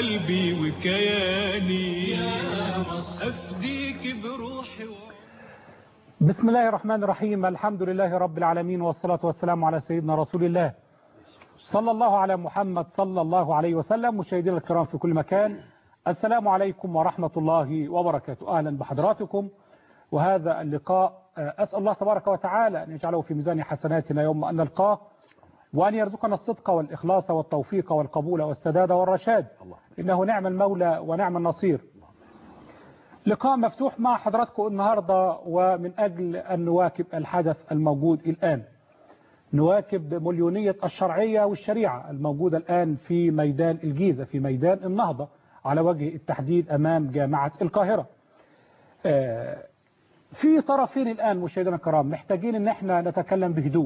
قلبي وكياني يا مصر أفديك بروحي و... بسم الله الرحمن الرحيم الحمد لله رب العالمين والصلاة والسلام على سيدنا رسول الله صلى الله على محمد صلى الله عليه وسلم مشاهدينا الكرام في كل مكان السلام عليكم ورحمة الله وبركاته أهلا بحضراتكم وهذا اللقاء أسأل الله تبارك وتعالى أن يجعله في ميزان حسناتنا يوم أن نلقاه وأن يرزقنا الصدق والإخلاص والتوفيق والقبول والسداد والرشاد إنه نعم المولى ونعم النصير لقاء مفتوح مع حضراتكم النهاردة ومن أجل أن نواكب الحدث الموجود الآن نواكب مليونية الشرعية والشريعة الموجودة الآن في ميدان الجيزة في ميدان النهضة على وجه التحديد أمام جامعة القاهرة في طرفين الآن مشاهدينا الكرام محتاجين ان احنا نتكلم بهدوء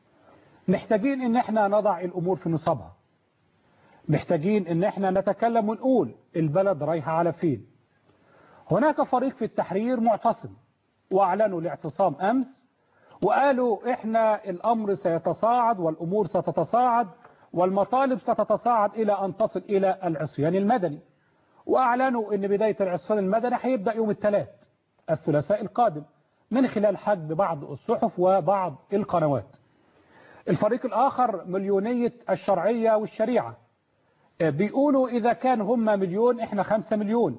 محتاجين ان احنا نضع الامور في نصابها محتاجين ان احنا نتكلم ونقول البلد رايحة على فين هناك فريق في التحرير معتصم واعلنوا الاعتصام امس وقالوا احنا الامر سيتصاعد والامور ستتصاعد والمطالب ستتصاعد الى ان تصل الى العصيان المدني واعلنوا ان بداية العصيان المدني هيبدأ يوم الثلاث الثلاثاء القادم من خلال حجب بعض الصحف وبعض القنوات الفريق الآخر مليونية الشرعية والشريعة بيقولوا إذا كان هم مليون إحنا خمسة مليون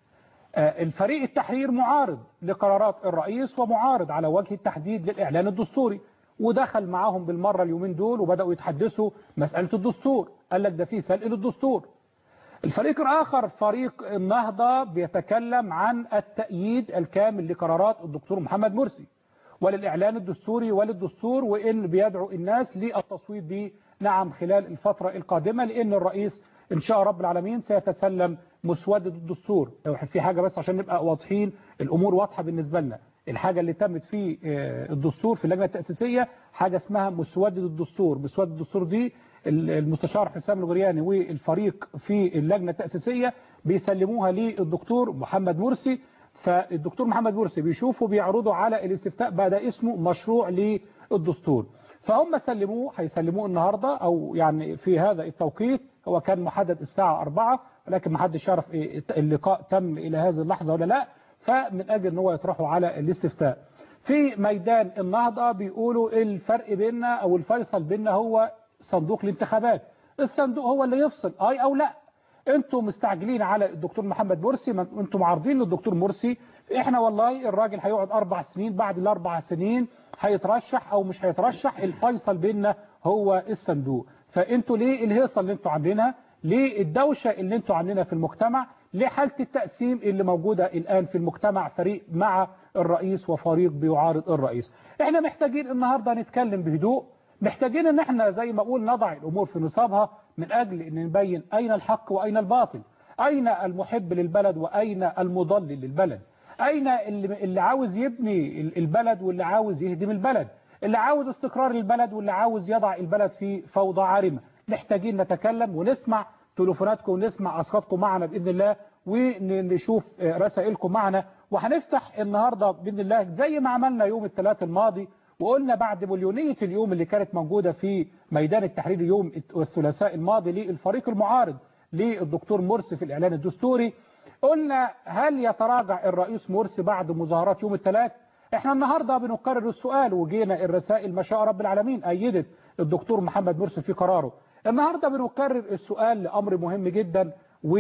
الفريق التحرير معارض لقرارات الرئيس ومعارض على وجه التحديد للإعلان الدستوري ودخل معاهم بالمرة اليومين دول وبدأوا يتحدثوا مسألة الدستور قال لك ده فيه سلق للدستور الفريق الآخر فريق النهضة بيتكلم عن التأييد الكامل لقرارات الدكتور محمد مرسي وللإعلان الدستوري وللدستور وإن بيدعو الناس للتصويت به نعم خلال الفترة القادمة لأن الرئيس إن شاء رب العالمين سيتسلم مسودة الدستور في حاجة بس عشان نبقى واضحين الأمور واضحة بالنسبة لنا الحاجة اللي تمت في الدستور في اللجنة التأسيسية حاجة اسمها مسودة الدستور مسودة الدستور دي المستشار حسام الغرياني والفريق في اللجنة التأسيسية بيسلموها للدكتور محمد مرسي فالدكتور محمد مرسي بيشوفوا بيعرضوا على الاستفتاء بعد اسمه مشروع للدستور فهم سلموه هيسلموه النهاردة أو يعني في هذا التوقيت هو كان محدد الساعة 4 ولكن ما حدش يعرف اللقاء تم إلى هذه اللحظة ولا لا فمن أجل أن هو يطرحه على الاستفتاء في ميدان النهضة بيقولوا الفرق بيننا أو الفيصل بيننا هو صندوق الانتخابات الصندوق هو اللي يفصل اي او لا انتوا مستعجلين على الدكتور محمد مرسي انتوا معارضين للدكتور مرسي احنا والله الراجل هيقعد اربع سنين بعد الاربع سنين هيترشح او مش هيترشح الفيصل بيننا هو الصندوق فانتوا ليه الهيصه اللي انتوا عاملينها ليه الدوشه اللي انتوا عاملينها في المجتمع ليه حاله التقسيم اللي موجوده الان في المجتمع فريق مع الرئيس وفريق بيعارض الرئيس احنا محتاجين النهارده نتكلم بهدوء محتاجين ان احنا زي ما اقول نضع الامور في نصابها من اجل ان نبين اين الحق واين الباطل اين المحب للبلد واين المضلل للبلد اين اللي, اللي عاوز يبني البلد واللي عاوز يهدم البلد اللي عاوز استقرار البلد واللي عاوز يضع البلد في فوضى عارمة محتاجين نتكلم ونسمع تليفوناتكم ونسمع اصواتكم معنا باذن الله ونشوف رسائلكم معنا وهنفتح النهارده باذن الله زي ما عملنا يوم الثلاث الماضي وقلنا بعد مليونية اليوم اللي كانت موجودة في ميدان التحرير يوم الثلاثاء الماضي للفريق المعارض للدكتور مرسي في الإعلان الدستوري قلنا هل يتراجع الرئيس مرسي بعد مظاهرات يوم الثلاث احنا النهاردة بنكرر السؤال وجينا الرسائل ما شاء رب العالمين أيدت الدكتور محمد مرسي في قراره النهاردة بنكرر السؤال لأمر مهم جدا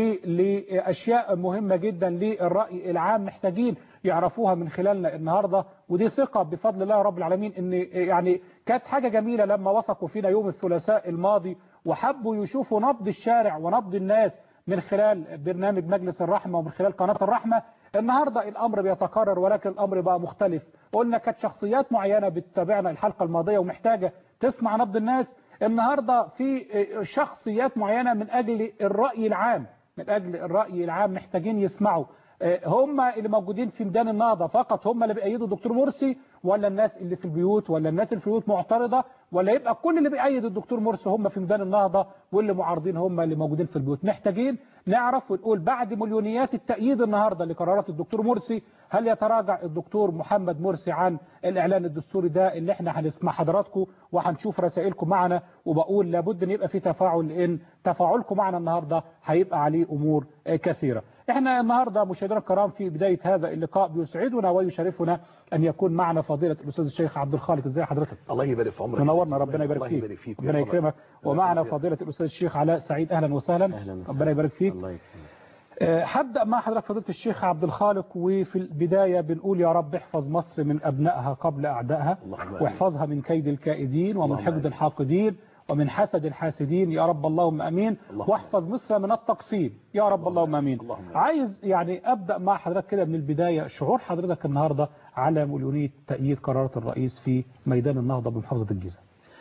ولأشياء مهمة جدا للرأي العام محتاجين يعرفوها من خلالنا النهاردة ودي ثقة بفضل الله رب العالمين ان يعني كانت حاجة جميلة لما وثقوا فينا يوم الثلاثاء الماضي وحبوا يشوفوا نبض الشارع ونبض الناس من خلال برنامج مجلس الرحمة ومن خلال قناة الرحمة النهاردة الأمر بيتكرر ولكن الأمر بقى مختلف قلنا كانت شخصيات معينة بتتابعنا الحلقة الماضية ومحتاجة تسمع نبض الناس النهاردة في شخصيات معينة من أجل الرأي العام من أجل الرأي العام محتاجين يسمعوا آه، هم اللي موجودين في ميدان النهضة فقط هم اللي بيأيدوا الدكتور مرسي ولا الناس اللي في البيوت ولا الناس اللي في البيوت معترضة ولا يبقى كل اللي بيأيد الدكتور مرسي هم في ميدان النهضة واللي معارضين هم اللي موجودين في البيوت محتاجين نعرف ونقول بعد مليونيات التأييد النهاردة لقرارات الدكتور مرسي هل يتراجع الدكتور محمد مرسي عن الإعلان الدستوري ده اللي احنا هنسمع حضراتكم وهنشوف رسائلكم معنا وبقول لابد ان يبقى في تفاعل لان تفاعلكم معنا النهارده هيبقى عليه امور آه، كثيره. احنا النهارده مشاهدينا الكرام في بدايه هذا اللقاء بيسعدنا ويشرفنا ان يكون معنا فضيله الاستاذ الشيخ عبد الخالق ازي حضرتك؟ الله يبارك في عمرك منورنا ربنا يبارك الله فيك يبارك فيك ربنا يكرمك ومعنا فضيله الاستاذ الشيخ علاء سعيد اهلا وسهلا أهلا وسهلا. ربنا يبارك فيك الله يكرمك آه، هبدا مع حضرتك فضيله الشيخ عبد الخالق وفي البدايه بنقول يا رب احفظ مصر من ابنائها قبل اعدائها اللهم آمين. واحفظها من كيد الكائدين ومن اللهم حقد آمين. الحاقدين ومن حسد الحاسدين يا رب اللهم امين اللهم واحفظ مصر من التقسيم يا رب اللهم امين اللهم آمين. عايز يعني ابدا مع حضرتك كده من البدايه شعور حضرتك النهارده على مليونيه تأييد قرارات الرئيس في ميدان النهضه بمحافظه الجيزه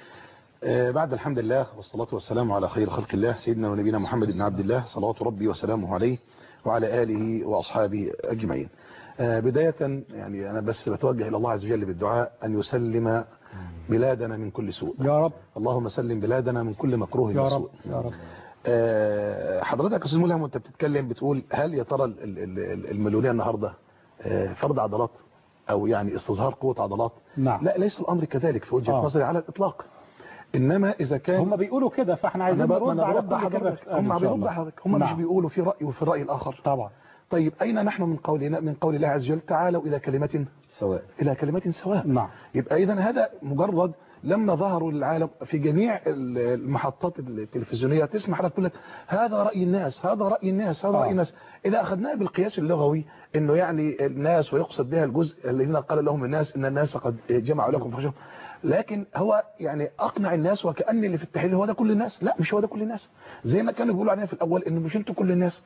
آه، بعد الحمد لله والصلاة والسلام على خير خلق الله سيدنا ونبينا محمد بن عبد الله صلوات ربي وسلامه عليه وعلى آله وأصحابه أجمعين آه، بداية يعني أنا بس بتوجه إلى الله عز وجل بالدعاء أن يسلم بلادنا من كل سوء يا رب اللهم سلم بلادنا من كل مكروه يا وسوء رب يا رب آه، حضرتك يا استاذ ملهم وانت بتتكلم بتقول هل يا ترى ال- ال- ال- المليونيه النهارده آه، فرض عضلات او يعني استظهار قوه عضلات نعم لا ليس الامر كذلك في وجهه آه. نظري على الاطلاق انما اذا كان هم بيقولوا كده فاحنا عايزين انا ب- نرد أنا على برد كل كده حضرتك هم بيرد حضرتك هم مش نعم. بيقولوا في راي وفي الراي الاخر طبعا طيب اين نحن من قولنا من قول الله عز وجل تعالوا الى كلمه سواء الى كلمه سواء نعم يبقى اذا هذا مجرد لما ظهروا للعالم في جميع ال- المحطات التلفزيونيه تسمح لك تقول لك هذا راي الناس هذا راي الناس هذا آه. راي الناس اذا اخذناه بالقياس اللغوي انه يعني الناس ويقصد بها الجزء الذين قال لهم الناس ان الناس قد جمعوا لكم فخشوا لكن هو يعني اقنع الناس وكان اللي في التحليل هو ده كل الناس لا مش هو ده كل الناس زي ما كانوا بيقولوا علينا في الاول انه مش انتوا كل الناس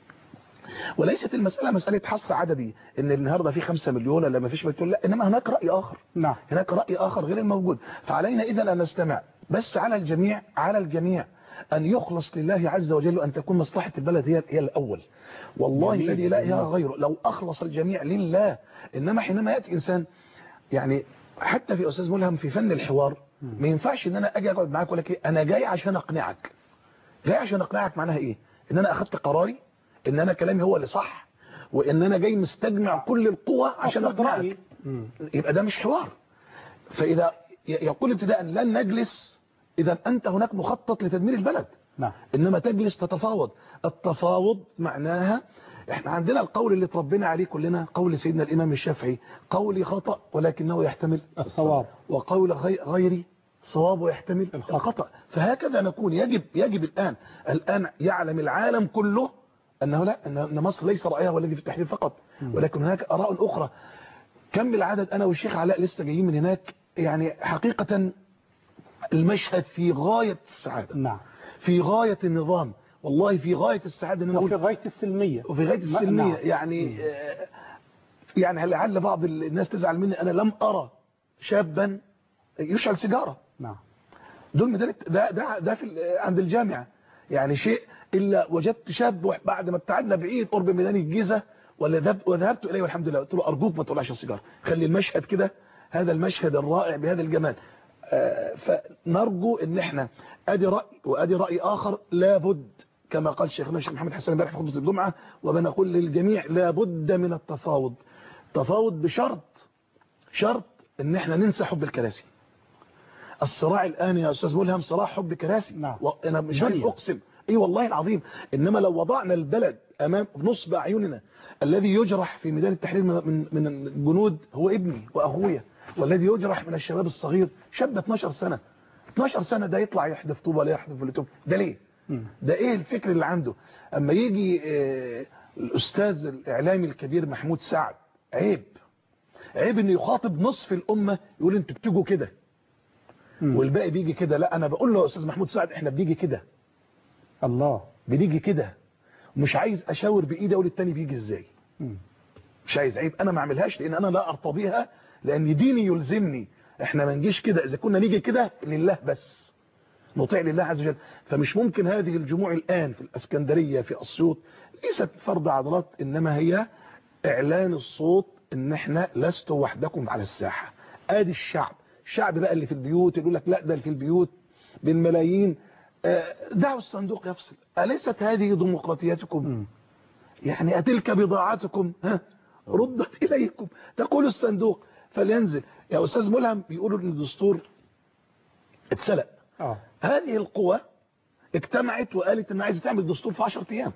وليست المسألة مسألة حصر عددي ان النهاردة في خمسة مليون ولا ما فيش مليون لا انما هناك رأي اخر نعم هناك رأي آخر غير الموجود فعلينا إذا أن نستمع بس على الجميع على الجميع أن يخلص لله عز وجل وأن تكون مصلحة البلد هي هي الأول والله جميل. الذي لا إله جميل. غيره لو أخلص الجميع لله إنما حينما يأتي إنسان يعني حتى في أستاذ ملهم في فن الحوار ما ينفعش إن أنا أجي أقعد معاك ولا إيه أنا جاي عشان أقنعك جاي عشان أقنعك معناها إيه إن أنا أخذت قراري إن أنا كلامي هو اللي صح وإن أنا جاي مستجمع كل القوة عشان أفرض أقنعك رأيي. مم. يبقى ده مش حوار فإذا ي- يقول ابتداء لن نجلس إذا أنت هناك مخطط لتدمير البلد نعم إنما تجلس تتفاوض التفاوض معناها احنا عندنا القول اللي تربينا عليه كلنا قول سيدنا الإمام الشافعي قولي خطأ ولكنه يحتمل الصواب وقول غي- غيري صواب ويحتمل الخطأ. الخطأ فهكذا نكون يجب يجب الآن الآن يعلم العالم كله أنه لا أن أن مصر ليس رأيها هو الذي في التحرير فقط ولكن هناك آراء أخرى كم العدد أنا والشيخ علاء لسه جايين من هناك يعني حقيقة المشهد في غاية السعادة نعم في غاية النظام والله في غاية السعادة ان انا وفي اقول غاية السلمية وفي غاية السلمية نعم. يعني آه، يعني لعل بعض الناس تزعل مني انا لم ارى شابا يشعل سيجارة نعم دول مدارس ده ده ده في ال- عند الجامعة يعني شيء الا وجدت شاب بعد ما ابتعدنا بعيد قرب ميدان الجيزة ولا ذهب- وذهبت اليه والحمد لله قلت له ارجوك ما تولعش السيجاره خلي المشهد كده هذا المشهد الرائع بهذا الجمال آه، فنرجو ان احنا ادي راي وادي راي اخر لابد كما قال شيخنا الشيخ محمد حسن امبارح في خطبه الجمعه وبنقول للجميع لابد من التفاوض تفاوض بشرط شرط ان احنا ننسى حب الكراسي الصراع الان يا استاذ ملهم صراع حب كراسي نعم. وانا مش عايز دنيا. اقسم اي والله العظيم انما لو وضعنا البلد امام نصب اعيننا الذي يجرح في ميدان التحرير من من من الجنود هو ابني واخويا والذي يجرح من الشباب الصغير شاب 12 سنه 12 سنه ده يطلع يحدف طوبه ولا يحدف فوليتوب ده ليه مم. ده ايه الفكر اللي عنده اما يجي آه، الاستاذ الاعلامي الكبير محمود سعد عيب عيب انه يخاطب نصف الامه يقول انتوا بتيجوا كده مم. والباقي بيجي كده لا انا بقول له يا استاذ محمود سعد احنا بنيجي كده الله بنيجي كده مش عايز اشاور بايدي اقول التاني بيجي ازاي مم. مش عايز عيب انا ما اعملهاش لان انا لا ارتضيها لان ديني يلزمني احنا ما نجيش كده اذا كنا نيجي كده لله بس نطيع لله عز وجل فمش ممكن هذه الجموع الان في الاسكندريه في اسيوط ليست فرض عضلات انما هي اعلان الصوت ان احنا لستوا وحدكم على الساحة ادي الشعب الشعب بقى اللي في البيوت يقول لك لا ده اللي في البيوت بالملايين آه، دعوا الصندوق يفصل أليست هذه ديمقراطيتكم يعني أتلك بضاعتكم ها ردت إليكم تقول الصندوق فلينزل يا أستاذ ملهم بيقولوا إن الدستور اتسلق اه هذه القوى اجتمعت وقالت إن عايزة تعمل دستور في 10 أيام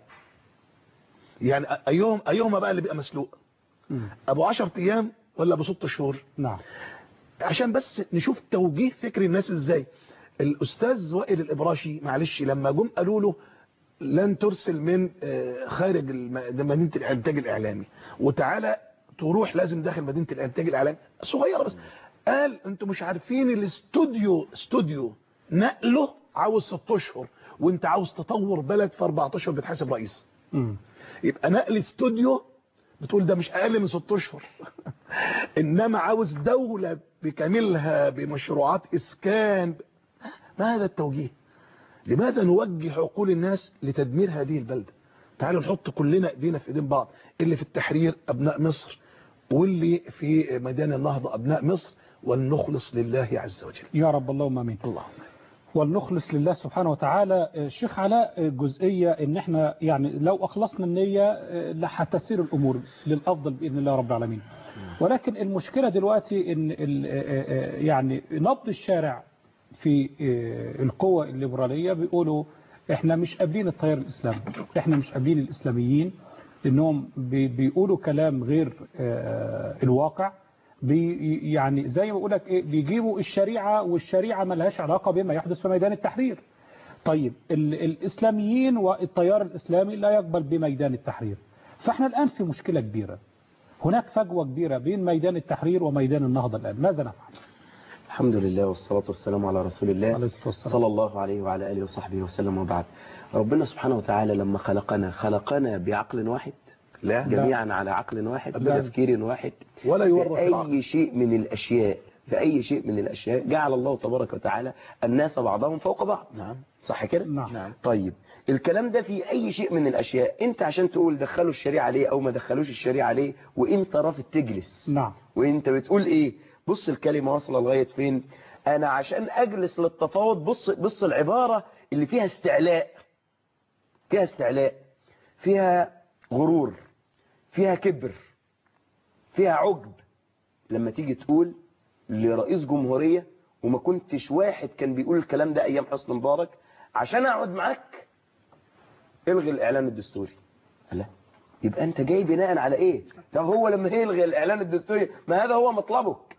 يعني أيهم أيهما بقى اللي بقى مسلوق مم. أبو 10 أيام ولا أبو 6 شهور نعم عشان بس نشوف توجيه فكر الناس ازاي الاستاذ وائل الابراشي معلش لما جم قالوا له لن ترسل من آه، خارج الم- مدينه الانتاج الاعلامي وتعالى تروح لازم داخل مدينه الانتاج الاعلامي صغيره بس قال انتوا مش عارفين الاستوديو استوديو نقله عاوز 6 اشهر وانت عاوز تطور بلد في 14 بتحاسب رئيس مم. يبقى نقل استوديو بتقول ده مش اقل من ست اشهر انما عاوز دولة بكاملها بمشروعات اسكان ما هذا التوجيه لماذا نوجه عقول الناس لتدمير هذه البلدة تعالوا نحط كلنا ايدينا في ايدين بعض اللي في التحرير ابناء مصر واللي في ميدان النهضة ابناء مصر ولنخلص لله عز وجل يا رب اللهم امين اللهم ولنخلص لله سبحانه وتعالى آه، شيخ علاء آه، جزئية ان احنا يعني لو اخلصنا النية آه، لحتسير الامور للافضل باذن الله رب العالمين ولكن المشكلة دلوقتي ان ال- آه، آه، يعني نبض الشارع في آه، القوى الليبرالية بيقولوا احنا مش قابلين التيار الاسلامي احنا مش قابلين الاسلاميين لانهم بي- بيقولوا كلام غير آه، الواقع بي يعني زي ما بقول لك ايه بيجيبوا الشريعه والشريعه ما لهاش علاقه بما يحدث في ميدان التحرير. طيب ال الاسلاميين والتيار الاسلامي لا يقبل بميدان التحرير. فاحنا الان في مشكله كبيره. هناك فجوه كبيره بين ميدان التحرير وميدان النهضه الان، ماذا نفعل؟ الحمد لله والصلاة والسلام على رسول الله عليه الصلاة والسلام. صلى الله عليه وعلى آله وصحبه وسلم وبعد ربنا سبحانه وتعالى لما خلقنا خلقنا بعقل واحد لا جميعا على عقل واحد أبداً. بتفكير واحد ولا يورط في العقل. أي شيء من الأشياء في أي شيء من الأشياء جعل الله تبارك وتعالى الناس بعضهم فوق بعض نعم صح كده؟ نعم. نعم. طيب الكلام ده في أي شيء من الأشياء أنت عشان تقول دخلوا الشريعة ليه أو ما دخلوش الشريعة ليه وأنت رافض تجلس نعم وانت بتقول ايه بص الكلمة واصلة لغاية فين انا عشان اجلس للتفاوض بص بص العبارة اللي فيها استعلاء فيها استعلاء فيها غرور فيها كبر فيها عجب لما تيجي تقول لرئيس جمهورية وما كنتش واحد كان بيقول الكلام ده ايام حسني مبارك عشان اقعد معاك الغي الاعلان الدستوري لا يبقى انت جاي بناء على ايه طب هو لما يلغي الاعلان الدستوري ما هذا هو مطلبك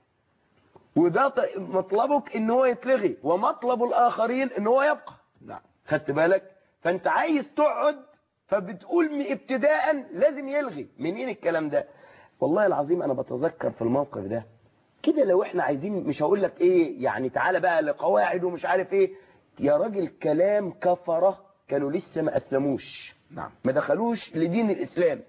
وده ط- مطلبك ان هو يتلغي ومطلب الاخرين ان هو يبقى نعم خدت بالك فانت عايز تقعد فبتقول م- ابتداء لازم يلغي منين الكلام ده والله العظيم انا بتذكر في الموقف ده كده لو احنا عايزين مش هقول لك ايه يعني تعالى بقى لقواعد ومش عارف ايه يا راجل كلام كفره كانوا لسه ما اسلموش نعم ما دخلوش لدين الإسلام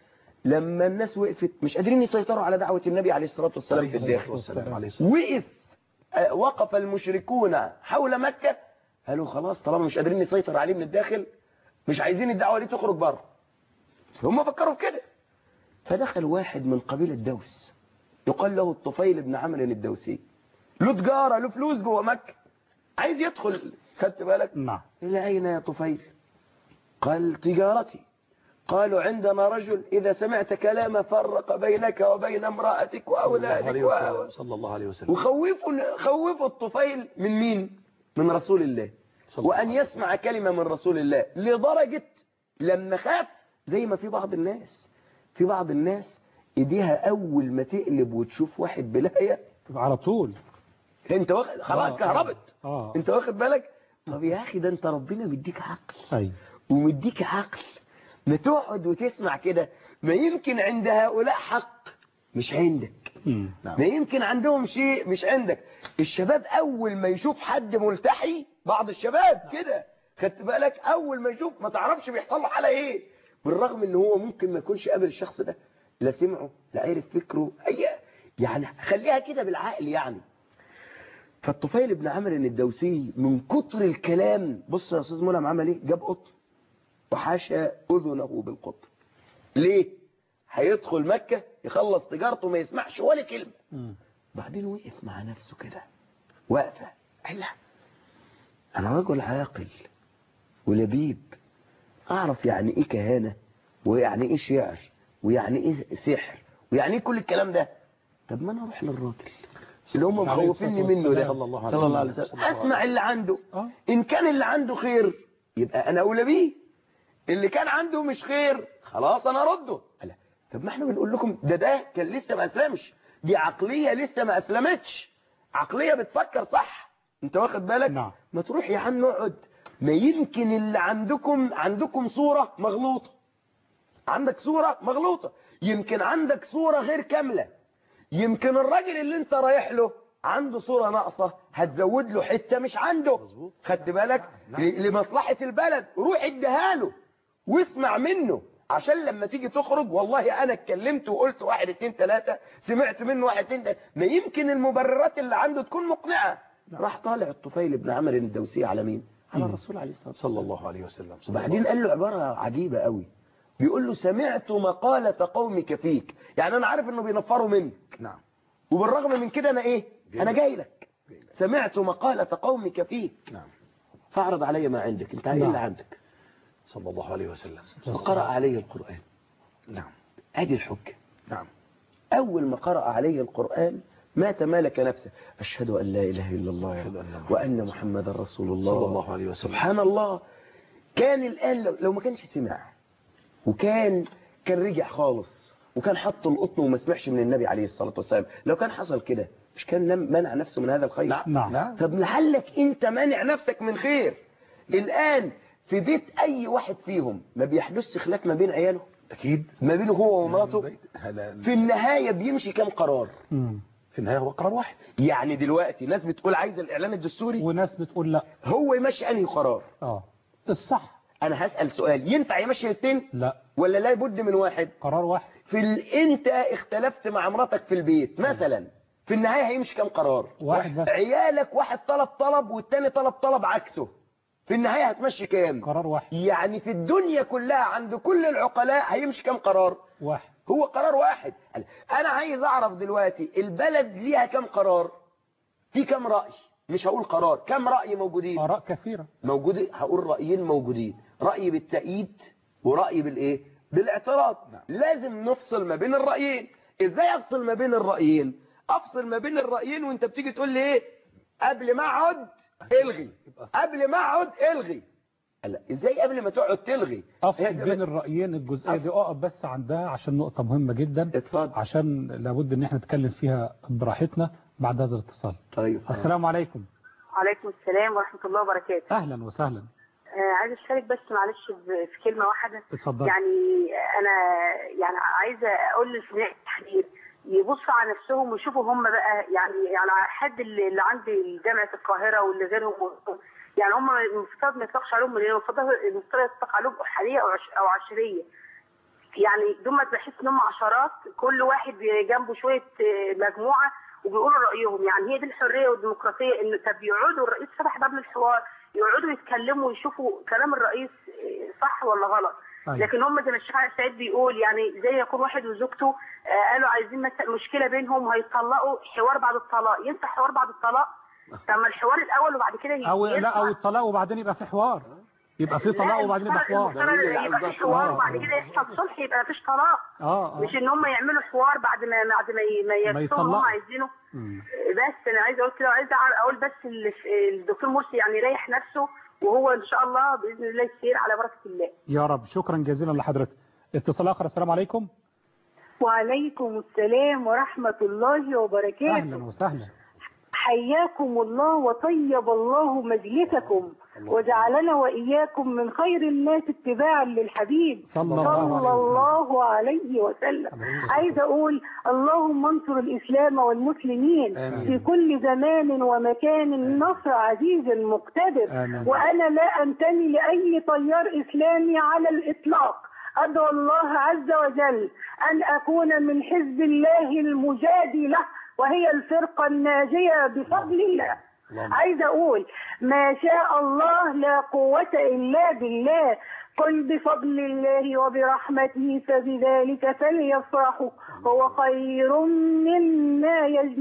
لما الناس وقفت مش قادرين يسيطروا على دعوة النبي عليه الصلاة والسلام في الداخل والسلام عليه الصلاة وقف آه، وقف المشركون حول مكة قالوا خلاص طالما مش قادرين نسيطر عليه من الداخل مش عايزين الدعوة دي تخرج بره هم فكروا في كده فدخل واحد من قبيلة دوس يقال له الطفيل بن عمرو الدوسي له تجارة له فلوس جوه مكة عايز يدخل خدت بالك نعم إلى أين يا طفيل قال تجارتي قالوا عندنا رجل إذا سمعت كلام فرق بينك وبين امرأتك وأولادك و- صلى الله عليه وسلم وخوفوا خوفوا الطفيل من مين من رسول الله صلى الله وأن يسمع كلمة من رسول الله لدرجة لما خاف زي ما في بعض الناس في بعض الناس ايديها أول ما تقلب وتشوف واحد بلاية على طول انت واخد خلاص آه، كهربت اه انت واخد بالك طب يا أخي ده انت ربنا مديك عقل ايوه ومديك عقل ما تقعد وتسمع كده ما يمكن عند هؤلاء حق مش عندك مم. ما يمكن عندهم شيء مش عندك الشباب اول ما يشوف حد ملتحي بعض الشباب كده خدت بالك اول ما يشوف ما تعرفش بيحصل له حاله ايه بالرغم ان هو ممكن ما يكونش قابل الشخص ده لا سمعه لا عرف فكره اي يعني خليها كده بالعقل يعني فالطفيل بن عمرو الدوسي من كتر الكلام بص يا استاذ ملهم عمل ايه جاب قطن وحاشى اذنه بالقطن ليه هيدخل مكة يخلص تجارته ما يسمعش ولا كلمة مم. بعدين وقف مع نفسه كده واقفة قال لا أنا رجل عاقل ولبيب أعرف يعني إيه كهانة ويعني إيه شعر ويعني إيه سحر ويعني إيه كل الكلام ده طب ما أنا أروح للراجل اللي هم عليه مخوفيني الصلاة منه ده والسلام. صلى الله عليه صلى الله عليه وسلم. وسلم أسمع اللي عنده آه. إن كان اللي عنده خير يبقى أنا أولى بيه اللي كان عنده مش خير خلاص أنا أرده لا طب ما احنا بنقول لكم ده ده كان لسه ما أسلمش دي عقلية لسه ما أسلمتش عقلية بتفكر صح انت واخد بالك نعم. ما تروح يا عم اقعد ما يمكن اللي عندكم عندكم صورة مغلوطة عندك صورة مغلوطة يمكن عندك صورة غير كاملة يمكن الراجل اللي انت رايح له عنده صورة ناقصة هتزود له حتة مش عنده خدت بالك ل- لمصلحة البلد روح اديها له واسمع منه عشان لما تيجي تخرج والله انا اتكلمت وقلت واحد اتنين تلاتة سمعت منه واحد اتنين تلاتة ما يمكن المبررات اللي عنده تكون مقنعة راح طالع الطفيل بن عمرو الدوسي على مين على الرسول عليه الصلاة والسلام صلى الله عليه وسلم صلى وبعدين قال له عبارة عجيبة قوي بيقول له سمعت مقالة قومك فيك يعني انا عارف انه بينفروا منك نعم وبالرغم من كده انا ايه انا جاي لك سمعت مقالة قومك فيك نعم فاعرض علي ما عندك انت ايه نعم. اللي عندك صلى الله عليه وسلم فقرأ عليه القرآن نعم ادي الحجة نعم اول ما قرأ عليه القرآن ما تمالك نفسه أشهد أن لا إله إلا الله أشهد أن محمد وأن محمد رسول الله صلى الله عليه وسلم. سبحان الله كان الآن لو, لو ما كانش سمع وكان كان رجع خالص وكان حط القطن وما سمعش من النبي عليه الصلاة والسلام لو كان حصل كده مش كان لم- منع نفسه من هذا الخير نعم. نعم طب لعلك انت مانع نفسك من خير الآن في بيت أي واحد فيهم ما بيحدثش خلاف ما بين عياله أكيد ما بينه هو ومراته هلا في النهاية بيمشي كام قرار مم. في النهاية هو قرار واحد يعني دلوقتي ناس بتقول عايز الإعلان الدستوري وناس بتقول لا هو يمشي أنهي قرار اه الصح أنا هسأل سؤال ينفع يمشي الاثنين لا ولا لا بد من واحد قرار واحد في ال... انت اختلفت مع مراتك في البيت مثلا في النهاية هيمشي كام قرار واحد بس عيالك واحد طلب طلب والتاني طلب طلب عكسه في النهاية هتمشي كام قرار واحد يعني في الدنيا كلها عند كل العقلاء هيمشي كام قرار واحد هو قرار واحد انا عايز اعرف دلوقتي البلد ليها كام قرار في كام رأي مش هقول قرار كام رأي موجودين آراء كثيرة موجود هقول رأيين موجودين رأي بالتأييد ورأي بالايه بالاعتراض لازم نفصل ما بين الرأيين ازاي افصل ما بين الرأيين افصل ما بين الرأيين وانت بتيجي تقول لي ايه قبل ما اقعد الغي قبل ما اقعد الغي لا ازاي قبل ما تقعد تلغي أفصل هي- بين الرأيين الجزئية دي أقف بس عندها عشان نقطة مهمة جدا اتفضل عشان لابد ان احنا نتكلم فيها براحتنا بعد هذا الاتصال طيب السلام عليكم عليكم السلام ورحمة الله وبركاته أهلا وسهلا آه عايزة أشارك بس معلش ب- في كلمة واحدة اتفضل يعني أنا يعني عايزة أقول للجميع التحرير يبصوا على نفسهم ويشوفوا هم بقى يعني يعني حد اللي اللي عند جامعة القاهرة واللي غيرهم يعني هم المفترض ما يطلقش عليهم من المفترض المفترض يطلق عليهم أحادية أو عش- أو عشرية يعني دول بحس ان هم عشرات كل واحد جنبه شويه آه، مجموعه وبيقولوا رايهم يعني هي دي الحريه والديمقراطيه ان طب يقعدوا الرئيس فتح باب للحوار يقعدوا يتكلموا ويشوفوا كلام الرئيس آه، صح ولا غلط أيوة. لكن هم زي ما الشيخ علي سعيد بيقول يعني زي يكون واحد وزوجته آه، قالوا عايزين مثلا مشكله بينهم وهيطلقوا حوار بعد الطلاق ينفع حوار بعد الطلاق طب ما الحوار الاول وبعد كده أو لا ينفع. أو الطلاق وبعدين يبقى في حوار يبقى في طلاق لا، وبعدين يبقى المفترض- حوار المفترض يبقى في حوار آه. وبعد كده يحصل صلح يبقى مفيش طلاق اه اه مش ان هم يعملوا حوار بعد ما بعد ما ي- ما يكتبوا يطلقوا. هم عايزينه مم. بس انا عايزه اقول كده وعايزه أع- اقول بس ال- الدكتور مرسي يعني يريح نفسه وهو ان شاء الله باذن الله يسير على بركه الله يا رب شكرا جزيلا لحضرتك اتصال آخر السلام عليكم وعليكم السلام ورحمة الله وبركاته أهلا وسهلا حياكم الله وطيب الله مجلسكم وجعلنا وإياكم من خير الناس اتباعا للحبيب صلى الله عليه صلى وسلم. الله عليه وسلم عايزة أقول اللهم انصر الإسلام والمسلمين آمين. في كل زمان ومكان نصر عزيز مقتدر آمين. وأنا لا أنتمي لأي تيار إسلامي على الإطلاق أدعو الله عز وجل أن أكون من حزب الله المجادي له وهي الفرقة الناجية بفضل الله عايزة أقول ما شاء الله لا قوة إلا بالله قل بفضل الله وبرحمته فبذلك فليفرحوا هو خير مما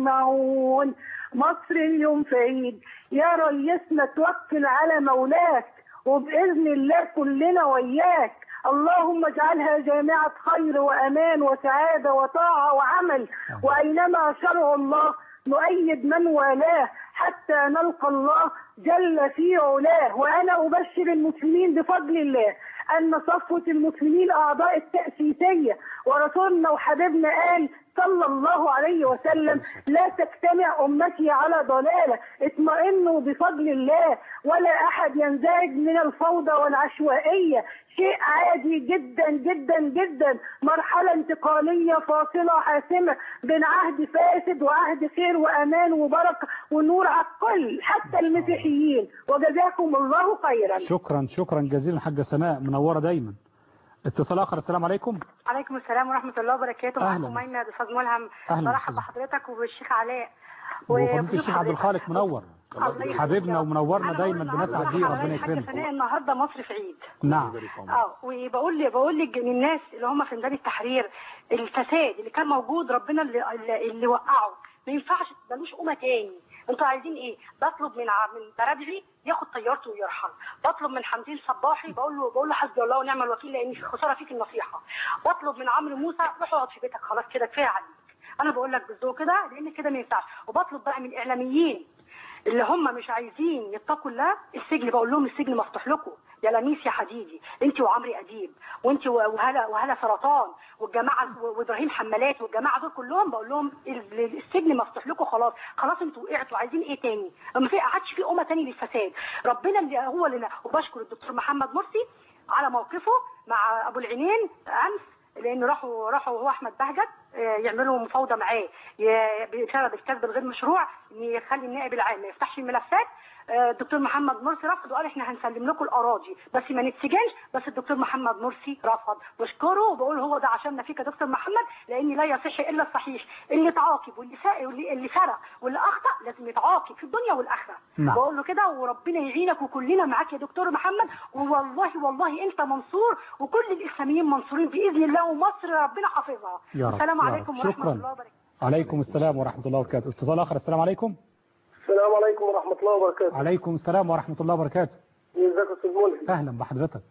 يجمعون مصر اليوم في عيد يا ريسنا توكل على مولاك وبإذن الله كلنا وياك اللهم اجعلها جامعة خير وأمان وسعادة وطاعة وعمل وأينما شرع الله نؤيد من والاه حتى نلقى الله جل في علاه وأنا أبشر المسلمين بفضل الله أن صفوة المسلمين أعضاء التأسيسية ورسولنا وحبيبنا قال صلى الله عليه وسلم لا تجتمع أمتي على ضلالة اطمئنوا بفضل الله ولا أحد ينزعج من الفوضى والعشوائية شيء عادي جدا جدا جدا مرحلة انتقالية فاصلة حاسمة بين عهد فاسد وعهد خير وأمان وبركة ونور على الكل حتى المسيحيين وجزاكم الله خيرا شكرا شكرا جزيلا حاجة سناء منورة دايما اتصال آخر السلام عليكم عليكم السلام ورحمة الله وبركاته أهلا. معكم مينا أستاذ ملهم أهلا برحب أستاذ. بحضرتك وبالشيخ علاء وفضيلة وبضيوف الشيخ عبد حضرتك. الخالق منور الله يخليك. حبيبنا ومنورنا أنا دايما بقول بنسعد النهاردة بيه حضرتك ربنا حاجة يكرمك سناء النهارده مصر في عيد نعم اه وبقول لي بقول لك للناس اللي هم في ميدان التحرير الفساد اللي كان موجود ربنا اللي اللي, اللي وقعه ما ينفعش ملوش قومه تاني انتوا عايزين ايه بطلب من ع- من ترابعي ياخد طيارته ويرحل بطلب من حمدين صباحي بقول له بقول له حسبي الله ونعم الوكيل لان في خساره فيك النصيحه بطلب من عمرو موسى روح اقعد في بيتك خلاص كده كفايه عليك انا بقول لك بالذوق كده لان كده ما ينفعش وبطلب بقى من الاعلاميين اللي هم مش عايزين يتقوا الله السجن بقول لهم السجن مفتوح لكم يا لميس يا حديدي انت وعمري اديب وانت وهلا وهلا سرطان والجماعه وابراهيم حمالات والجماعه دول كلهم بقول لهم ال- السجن مفتوح لكم خلاص خلاص انتوا وقعتوا عايزين ايه تاني ما في قعدش في امه تاني للفساد ربنا اللي هو اللي وبشكر الدكتور محمد مرسي على موقفه مع ابو العينين امس لان راحوا راحوا هو احمد بهجت آه، يعملوا مفاوضه معاه ي- بسبب الكسب الغير مشروع إن يخلي النائب العام ما يفتحش الملفات آه، الدكتور محمد مرسي رفض وقال احنا هنسلم لكم الاراضي بس ما نتسجنش بس الدكتور محمد مرسي رفض بشكره وبقول هو ده عشاننا فيك يا دكتور محمد لان لا يصح الا الصحيح اللي تعاقب واللي سا... واللي اللي سرق واللي اخطا لازم يتعاقب في الدنيا والاخره نعم. بقول له كده وربنا يعينك وكلنا معاك يا دكتور محمد والله والله انت منصور وكل الاسلاميين منصورين باذن الله ومصر ربنا حافظها يا رب، السلام يا رب. عليكم ورحمه شكراً. الله وبركاته عليكم السلام ورحمة الله وبركاته اتصال آخر السلام عليكم السلام عليكم ورحمة الله وبركاته عليكم السلام ورحمة الله وبركاته ازيك يا استاذ ملهم أهلا بحضرتك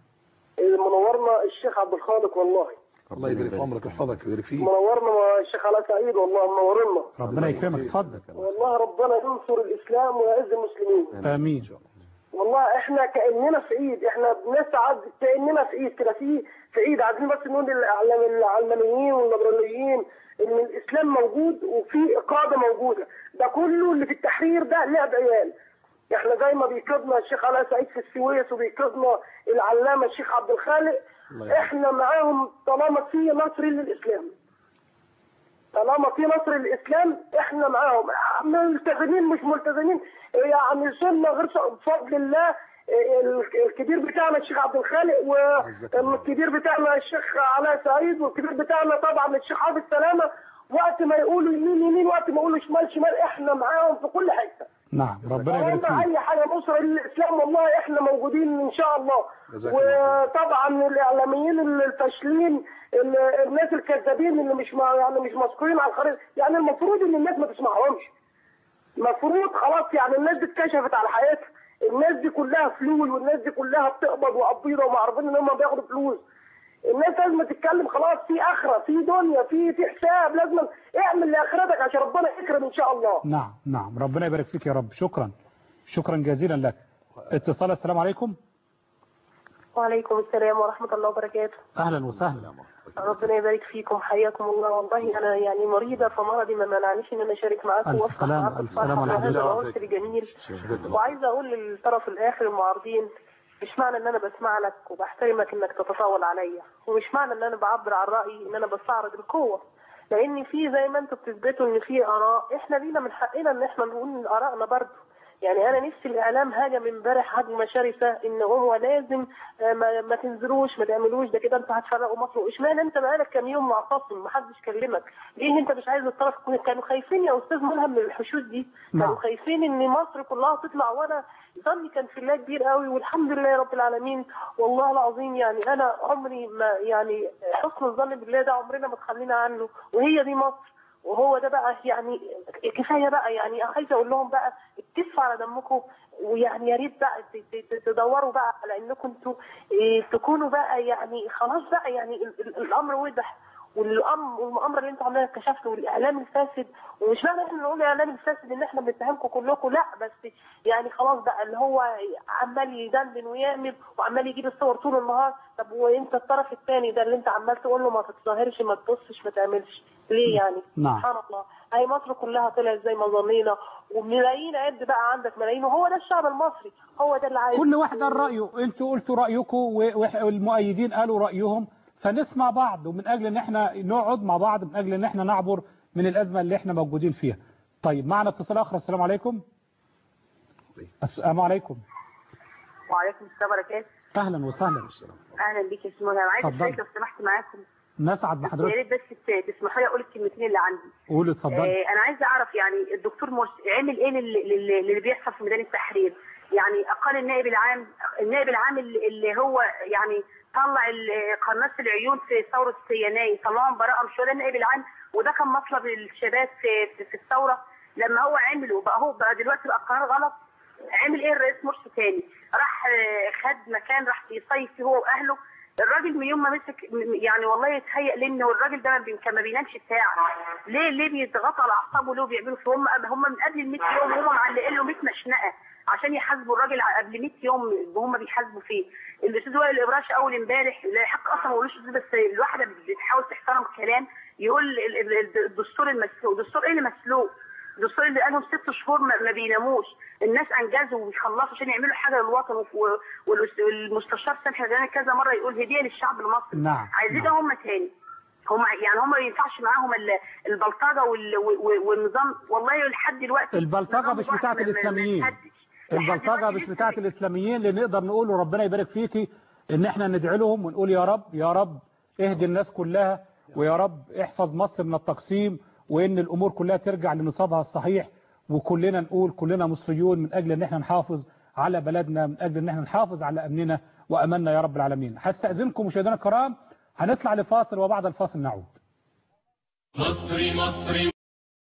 منورنا الشيخ عبد الخالق والله الله يبارك في عمرك ويحفظك ويبارك فيك منورنا مع الشيخ علاء سعيد والله منورنا ربنا يكرمك اتفضل والله ربنا ينصر الاسلام ويعز المسلمين آمين والله احنا كاننا في عيد احنا بنسعد كاننا في عيد كده في في عيد عايزين بس نقول للعلم- العلمانيين والليبراليين ان الاسلام موجود وفي قاده موجوده ده كله اللي في التحرير ده لعب عيال احنا زي ما بيقودنا الشيخ علاء سعيد في السويس وبيقودنا العلامه الشيخ عبد الخالق احنا معاهم طالما في نصر للاسلام طالما في نصر الاسلام احنا معاهم ملتزمين مش ملتزمين يعني سنه غير سنة بفضل الله ال- الكبير بتاعنا الشيخ عبد الخالق والكبير بتاعنا الشيخ علاء سعيد والكبير بتاعنا طبعا الشيخ عابد سلامه وقت ما يقولوا يمين يمين وقت ما يقولوا شمال شمال احنا معاهم في كل حته نعم ربنا يبارك طالما فيك اي حاجه نصره للاسلام والله احنا موجودين ان شاء الله جزاك الله وطبعا الاعلاميين الفاشلين ال- الناس الكذابين اللي مش مع يعني مش مسؤولين على الخريطه يعني المفروض ان الناس ما تسمعهمش المفروض خلاص يعني الناس دي اتكشفت على حياتها الناس دي كلها فلول والناس دي كلها بتقبض وقبيضه ومعروفين ان هم بياخدوا فلوس الناس لازم تتكلم خلاص في اخره في دنيا في في حساب لازم اعمل لاخرتك عشان ربنا يكرم ان شاء الله نعم نعم ربنا يبارك فيك يا رب شكرا شكرا جزيلا لك اتصال السلام عليكم وعليكم السلام ورحمة الله وبركاته أهلا وسهلا ربنا يبارك فيكم حياكم الله والله أنا يعني مريضة فمرضي ما منعنيش إن أنا أشارك معاكم ألف وأفرح سلامة، معاكم ألف الفرحة سلامة والحمد وهذا لله. العنصر الجميل وعايزة أقول للطرف الآخر المعارضين مش معنى إن أنا بسمع لك وبحترمك إنك تتطاول عليا ومش معنى إن أنا بعبر عن رأيي إن أنا بستعرض القوة لأن في زي ما أنتوا بتثبتوا إن في آراء إحنا لينا من حقنا إن إحنا نقول آرائنا برضه يعني انا نفسي الاعلام هاجم امبارح هجمه شرسه ان هو لازم آه، ما, ما تنزلوش ما تعملوش ده كده انتوا هتفرقوا مصر واشمعنى انت بقالك كام يوم معتصم ما حدش كلمك ليه انت مش عايز الطرف يكون- كانوا خايفين يا استاذ ملهم من الحشود دي نعم. كانوا خايفين ان مصر كلها تطلع وانا ظني كان في الله كبير قوي والحمد لله رب العالمين والله العظيم يعني انا عمري ما يعني حسن الظن بالله ده عمرنا ما تخلينا عنه وهي دي مصر وهو ده بقى يعني كفايه بقى يعني عايزه اقول لهم بقى اتكفوا على دمكم ويعني يا ريت بقى ت- ت- تدوروا بقى على انكم انتوا إيه، تكونوا بقى يعني خلاص بقى يعني ال- ال- الامر وضح والأم والمؤامره اللي انتوا عاملينها اتكشفت والاعلام الفاسد ومش معنى احنا نقول الاعلام الفاسد ان احنا بنتهمكم كلكم لا بس يعني خلاص بقى اللي هو عمال يدندن ويعمل وعمال يجيب الصور طول النهار طب وانت الطرف الثاني ده اللي انت عمال تقول له ما تتظاهرش ما تبصش ما تعملش ليه يعني نعم. سبحان الله هي مصر كلها طلعت زي ما ظنينا وملايين عد بقى عندك ملايين وهو ده الشعب المصري هو ده اللي عايز كل واحد قال رأيه انتوا قلتوا رأيكم و- وح- والمؤيدين قالوا رأيهم فنسمع بعض ومن أجل ان احنا نقعد مع بعض من أجل ان احنا نعبر من الأزمة اللي احنا موجودين فيها طيب معنا اتصال آخر السلام عليكم السلام عليكم وعليكم السلام وبركاته أهلا وسهلا اهلا بيك يا سمو انا عايزه اتفضلي. اشارك لو سمحت معاكم نسعد يا بحضرتك ريت بس ت- تسمحوا لي اقول الكلمتين اللي عندي قولي اتفضلي آه انا عايزه اعرف يعني الدكتور مرسي عمل ايه للي, للي للي بيحصل في ميدان التحرير يعني اقال النائب العام النائب العام اللي اللي هو يعني طلع ال- قناص العيون في ثوره يناير طلعهم براءه مش هو ده النائب العام وده كان مطلب الشباب في في, في الثوره لما هو عمل وبقى هو بقى دلوقتي بقى قرار غلط عمل ايه الرئيس مرسي تاني راح آه، خد مكان راح يصيف فيه هو واهله الراجل من يوم ما مسك م- يعني والله يتهيأ لي ان الراجل ده ما بي- كان ما بينامش ساعه ليه ليه بيضغطوا على اعصابه ليه بيعملوا فيه هم هم من قبل ال 100 يوم هم معلقين له 100 مشنقه عشان يحاسبوا الراجل ع- قبل 100 يوم هم بيحاسبوا فيه الاستاذ وائل الابراش اول امبارح لا حق اصلا ما قولوش أستاذ، بس الواحده بتحاول تحترم كلام يقول ال- ال- ال- الدستور المسلوق الدستور ايه اللي مسلوق الدستور اللي قالهم ست شهور ما ما بيناموش الناس انجزوا وبيخلصوا عشان يعملوا حاجه للوطن و- والأس- والمستشار سامح غاني كذا مره يقول هديه للشعب المصري نعم، عايزين نعم. هم تاني هم يعني هم ما ينفعش معاهم ال- البلطجه وال- وال- والنظام والله لحد دلوقتي البلطجة نظام مش الواحد بتاعت ما- ما- ما الإسلاميين. اتهدش. لحد البلطجة دلوقتي مش لسه بتاعت في- الإسلاميين اللي نقدر نقول له ربنا يبارك فيكي إن إحنا ندعي لهم ونقول يا رب يا رب اهدي الناس كلها ويا رب احفظ مصر من التقسيم وإن الأمور كلها ترجع لنصابها الصحيح وكلنا نقول كلنا مصريون من أجل إن إحنا نحافظ على بلدنا من أجل إن إحنا نحافظ على أمننا وأماننا يا رب العالمين هستأذنكم مشاهدينا الكرام هنطلع لفاصل وبعد الفاصل نعود مصري مصري